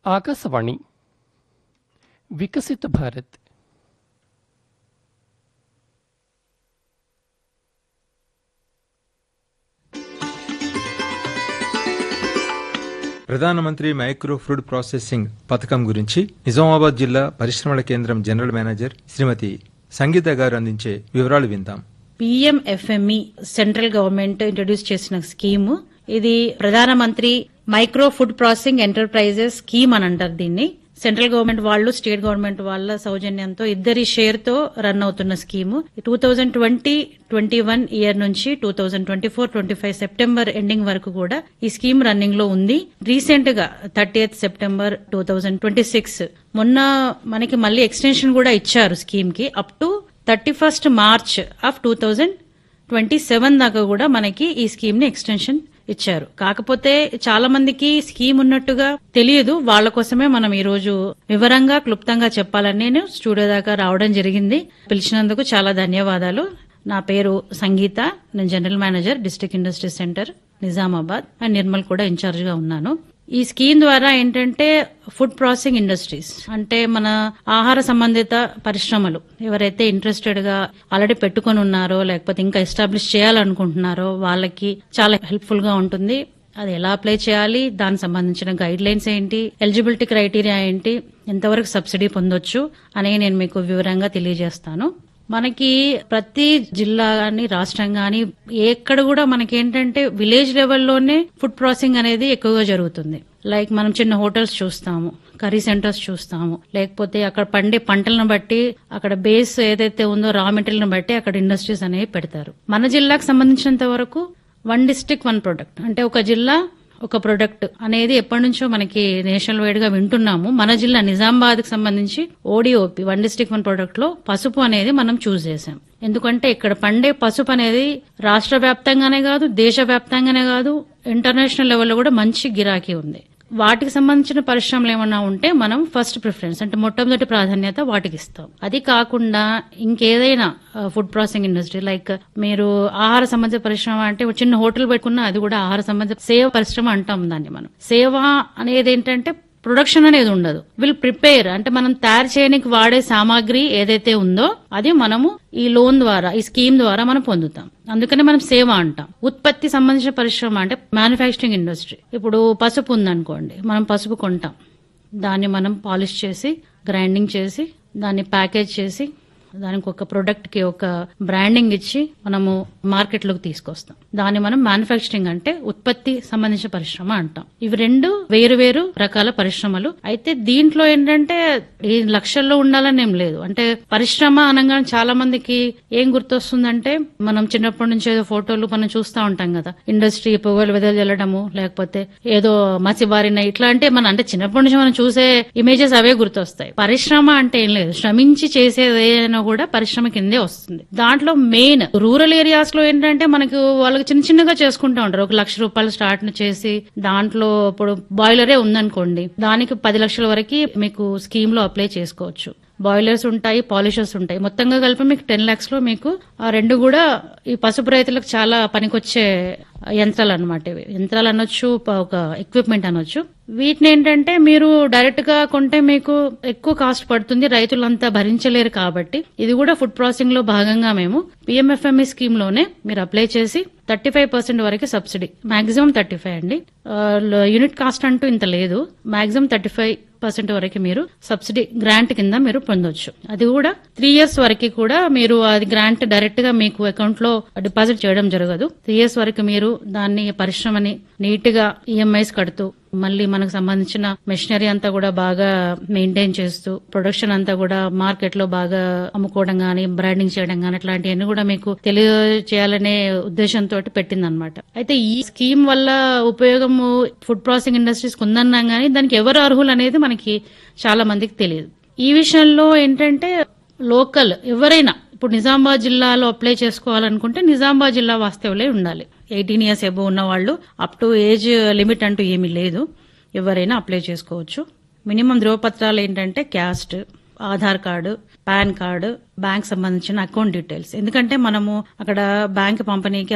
ఆకాశవాణి వికసిత భారత్ ప్రధానమంత్రి micro food processing పథకం గురించి నిజామాబాద్ జిల్లా పరిశ్రమల కేంద్రం జనరల్ మేనేజర్ శ్రీమతి సంగీత గారు అందించే వివరాలు విందాం పిఎంఎఫ్ఎంఈ సెంట్రల్ గవర్నమెంట్ ఇంట్రడ్యూస్ చేసిన స్కీమ్ ఇది ప్రధానమంత్రి micro food processing enterprises scheme అని అంటారు దీన్ని సెంట్రల్ గవర్నమెంట్ వాళ్ళు స్టేట్ గవర్నమెంట్ వాళ్ళ సౌజన్యంతో ఇద్దరి షేర్ తో రన్ అవుతున్న scheme two thousand twenty twenty one year నుంచి two thousand twenty four twenty five September ending వరకు కూడా ఈ స్కీమ్ రన్నింగ్ లో ఉంది రీసెంట్ గా thirty September two thousand twenty six మొన్న మనకి మళ్ళీ ఎక్స్టెన్షన్ కూడా ఇచ్చారు స్కీమ్ కి up to thirty first March of two thousand twenty seven దాకా కూడా మనకి ఈ స్కీమ్ ని ఎక్స్టెన్షన్ ఇచ్చారు కాకపోతే చాలా మందికి స్కీమ్ ఉన్నట్టుగా తెలియదు వాళ్ళ కోసమే మనం ఈ రోజు వివరంగా క్లుప్తంగా చెప్పాలని నేను స్టూడియో దాకా రావడం జరిగింది పిలిచినందుకు చాలా ధన్యవాదాలు నా పేరు సంగీత నేను general manager district industry centre Nizamabad and Nirmal కూడా ఇన్ఛార్జ్ గా ఉన్నాను ఈ స్కీమ్ ద్వారా ఏంటంటే ఫుడ్ ప్రాసెసింగ్ ఇండస్ట్రీస్ అంటే మన ఆహార సంబంధిత పరిశ్రమలు ఎవరైతే ఇంట్రెస్టెడ్ గా ఆల్రెడీ పెట్టుకొని ఉన్నారో లేకపోతే ఇంకా ఎస్టాబ్లిష్ చేయాలనుకుంటున్నారో వాళ్ళకి చాలా హెల్ప్ఫుల్ గా ఉంటుంది అది ఎలా అప్లై చేయాలి దానికి సంబంధించిన గైడ్ లైన్స్ ఏంటి ఎలిజిబిలిటీ క్రైటీరియా ఏంటి ఎంతవరకు సబ్సిడీ పొందొచ్చు అనేవి నేను మీకు వివరంగా తెలియజేస్తాను మనకి ప్రతి జిల్లా గాని రాష్ట్రం గాని ఎక్కడ కూడా మనకి ఏంటంటే విలేజ్ లెవెల్లోనే ఫుడ్ ప్రాసెసింగ్ అనేది ఎక్కువగా జరుగుతుంది లైక్ మనం చిన్న హోటల్స్ చూస్తాము కర్రీ సెంటర్స్ చూస్తాము లేకపోతే అక్కడ పండే పంటలను బట్టి అక్కడ బేస్ ఏదైతే ఉందో రా మెటీరియల్ బట్టి అక్కడ ఇండస్ట్రీస్ అనేవి పెడతారు మన జిల్లాకు సంబంధించినంత వరకు వన్ డిస్టిక్ వన్ ప్రొడక్ట్ అంటే ఒక జిల్లా ఒక ప్రొడక్ట్ అనేది ఎప్పటి నుంచో మనకి నేషనల్ వైడ్ గా వింటున్నాము మన జిల్లా నిజామాబాద్ కి సంబంధించి ODOP one district one product లో పసుపు అనేది మనం చూస్ చేసాం ఎందుకంటే ఇక్కడ పండే పసుపు అనేది రాష్ట్ర వ్యాప్తంగానే కాదు దేశ వ్యాప్తంగానే కాదు ఇంటర్నేషనల్ లెవెల్లో కూడా మంచి గిరాకీ ఉంది వాటికి సంబంధించిన పరిశ్రమలు ఏమన్నా ఉంటే మనం ఫస్ట్ ప్రిఫరెన్స్ అంటే మొట్టమొదటి ప్రాధాన్యత వాటికి ఇస్తాం అది కాకుండా ఇంకేదైనా ఫుడ్ ప్రాసెసింగ్ ఇండస్ట్రీ లైక్ మీరు ఆహార సంబంధిత పరిశ్రమ అంటే ఒక చిన్న హోటల్ పెట్టుకున్నా అది కూడా ఆహార సంబంధిత సేవ పరిశ్రమ అంటాం దాన్ని మనం సేవ అనేది ఏంటంటే ప్రొడక్షన్ అనేది ఉండదు విల్ ప్రిపేర్ అంటే మనం తయారు చేయడానికి వాడే సామాగ్రి ఏదైతే ఉందో అది మనము ఈ లోన్ ద్వారా ఈ స్కీమ్ ద్వారా మనం పొందుతాం అందుకనే మనం సేవ అంటాం ఉత్పత్తి సంబంధించిన పరిశ్రమ అంటే మ్యానుఫ్యాక్చరింగ్ ఇండస్ట్రీ ఇప్పుడు పసుపు ఉందనుకోండి మనం పసుపు కొంటాం దాన్ని మనం పాలిష్ చేసి గ్రైండింగ్ చేసి దాన్ని ప్యాకేజ్ చేసి దానికి ఒక ప్రొడక్ట్ కి ఒక బ్రాండింగ్ ఇచ్చి మనము మార్కెట్ లోకి తీసుకొస్తాం దాన్ని మనం మ్యానుఫ్యాక్చరింగ్ అంటే ఉత్పత్తి సంబంధించిన పరిశ్రమ అంటాం ఇవి రెండు వేరు వేరు రకాల పరిశ్రమలు అయితే దీంట్లో ఏంటంటే ఈ లక్షల్లో ఉండాలని ఏం లేదు అంటే పరిశ్రమ అనగానే చాలా మందికి ఏం గుర్తొస్తుందంటే మనం చిన్నప్పటి నుంచి ఏదో ఫోటోలు మనం చూస్తూ ఉంటాం కదా ఇండస్ట్రీ పొగలు వెదలు చల్లడము లేకపోతే ఏదో మసిబారిన ఇట్లా అంటే మన అంటే చిన్నప్పటి నుంచి మనం చూసే ఇమేజెస్ అవే గుర్తొస్తాయి పరిశ్రమ అంటే ఏం లేదు శ్రమించి చేసేది ఏదైనా కూడా పరిశ్రమ కిందే వస్తుంది దాంట్లో మెయిన్ రూరల్ ఏరియాస్ లో ఏంటంటే మనకు వాళ్ళకి చిన్న చిన్నగా చేసుకుంటా ఉంటారు ఒక లక్ష రూపాయలు స్టార్ట్ చేసి దాంట్లో ఇప్పుడు బాయిలరే ఉందనుకోండి దానికి పది లక్షల వరకు మీకు స్కీమ్ లో అప్లై చేసుకోవచ్చు బాయిలర్స్ ఉంటాయి పాలిషర్స్ ఉంటాయి మొత్తంగా కలిపి మీకు టెన్ లాక్స్ లో మీకు ఆ రెండు కూడా ఈ పసుపు రైతులకు చాలా పనికొచ్చే యంత్రాలు అనమాట ఇవి యంత్రాలు అనొచ్చు ప- ఒక ఎక్విప్మెంట్ అనొచ్చు వీటిని ఏంటంటే మీరు డైరెక్ట్ గా కొంటే మీకు ఎక్కువ కాస్ట్ పడుతుంది రైతులంతా భరించలేరు కాబట్టి ఇది కూడా ఫుడ్ ప్రాసెసింగ్ లో భాగంగా మేము పిఎంఎఫ్ఎంఈ స్కీమ్ లోనే మీరు అప్లై చేసి థర్టీ ఫైవ్ పర్సెంట్ వరకు సబ్సిడీ మాక్సిమం థర్టీ ఫైవ్ అండి ఆ, ల- యూనిట్ కాస్ట్ అంటూ ఇంత లేదు మాక్సిమం థర్టీ ఫైవ్ పర్సెంట్ వరకు మీరు సబ్సిడీ గ్రాంట్ కింద మీరు పొందొచ్చు అది కూడా త్రీ ఇయర్స్ వరకు కూడా మీరు అది గ్రాంట్ డైరెక్ట్ గా మీకు అకౌంట్ లో డిపాజిట్ చేయడం జరగదు త్రీ ఇయర్స్ వరకు మీరు దాన్ని పరిశ్రమని నీట్ గా ఈఎంఐస్ కడుతూ మళ్ళీ మనకు సంబంధించిన మెషినరీ అంతా కూడా బాగా మెయింటైన్ చేస్తూ ప్రొడక్షన్ అంతా కూడా మార్కెట్ లో బాగా అమ్ముకోవడం గానీ బ్రాండింగ్ చేయడం గానీ అట్లాంటివన్నీ కూడా మీకు తెలియజేయాలనే ఉద్దేశంతో పెట్టిందనమాట అయితే ఈ స్కీమ్ వల్ల ఉపయోగము ఫుడ్ ప్రాసెసింగ్ ఇండస్ట్రీస్ ఉందన్నాం గానీ దానికి ఎవరు అర్హులు అనేది మనకి చాలా మందికి తెలియదు ఈ విషయంలో ఏంటంటే లోకల్ ఎవరైనా ఇప్పుడు నిజామాబాద్ జిల్లాలో అప్లై చేసుకోవాలనుకుంటే నిజామాబాద్ జిల్లా వాస్తవులే ఉండాలి ఎయిటీన్ ఇయర్స్ ఎబో ఉన్న వాళ్ళు అప్ టు ఏజ్ లిమిట్ అంటూ ఏమీ లేదు ఎవరైనా అప్లై చేసుకోవచ్చు మినిమం ధ్రువపత్రాలు ఏంటంటే caste Aadhaar card PAN card bank సంబంధించిన అకౌంట్ డీటెయిల్స్ ఎందుకంటే మనము అక్కడ బ్యాంక్ పంపనీకి